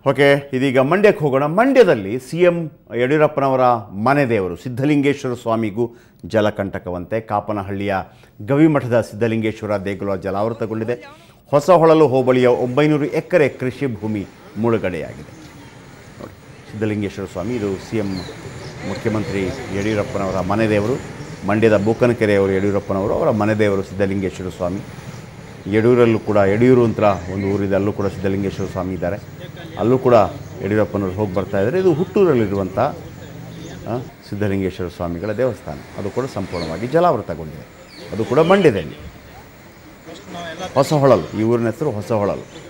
okay ಇದೀಗ ಮಂಡ್ಯಕ್ಕೆ ಹೋಗೋಣ ಮಂಡ್ಯದಲ್ಲಿ ಸಿ ಎಂ ಯಡಿಯೂರಪ್ಪನವರ ಮನೆ ದೇವರು ಸಿದ್ಧಲಿಂಗೇಶ್ವರ ಸ್ವಾಮಿಗೂ ಜಲಕಂಟಕವಂತೆ ಕಾಪನಹಳ್ಳಿಯ ಗವಿಮಠದ ಸಿದ್ಧಲಿಂಗೇಶ್ವರ ದೇಗುಲ ಜಲಾವೃತಗೊಂಡಿದೆ ಹೊಸಹೊಳಲು ಹೋಬಳಿಯ ಒಂಬೈನೂರು ಎಕರೆ ಕೃಷಿ ಭೂಮಿ ಮುಳುಗಡೆಯಾಗಿದೆ ನೋಡಿ ಸಿದ್ಧಲಿಂಗೇಶ್ವರ ಸ್ವಾಮಿ ಇದು ಸಿ ಎಂ ಮುಖ್ಯಮಂತ್ರಿ ಯಡಿಯೂರಪ್ಪನವರ ಮನೆ ದೇವರು ಮಂಡ್ಯದ ಬೂಕನಕೆರೆಯವರು ಯಡಿಯೂರಪ್ಪನವರು ಅವರ ಮನೆ ದೇವರು ಸಿದ್ಧಲಿಂಗೇಶ್ವರ ಸ್ವಾಮಿ ಯಡೂರಲ್ಲೂ ಕೂಡ ಯಡಿಯೂರು ಅಂತ ಒಂದು ಊರಿದೆ ಅಲ್ಲೂ ಕೂಡ ಸಿದ್ಧಲಿಂಗೇಶ್ವರ ಸ್ವಾಮಿ ಇದ್ದಾರೆ ಅಲ್ಲೂ ಕೂಡ ಯಡಿಯೂರಪ್ಪನವರು ಹೋಗಿ ಬರ್ತಾ ಇದ್ದಾರೆ ಇದು ಹುಟ್ಟೂರಲ್ಲಿರುವಂಥ ಆ, ಸಿದ್ಧಲಿಂಗೇಶ್ವರ ಸ್ವಾಮಿಗಳ ದೇವಸ್ಥಾನ ಅದು ಕೂಡ ಸಂಪೂರ್ಣವಾಗಿ ಜಲಾವೃತಗೊಂಡಿದೆ ಅದು ಕೂಡ ಮಂಡ್ಯದಲ್ಲಿ ಹೊಸಹೊಳಲು ಈ ಊರಿನ ಹೆಸರು ಹೊಸಹೊಳಲು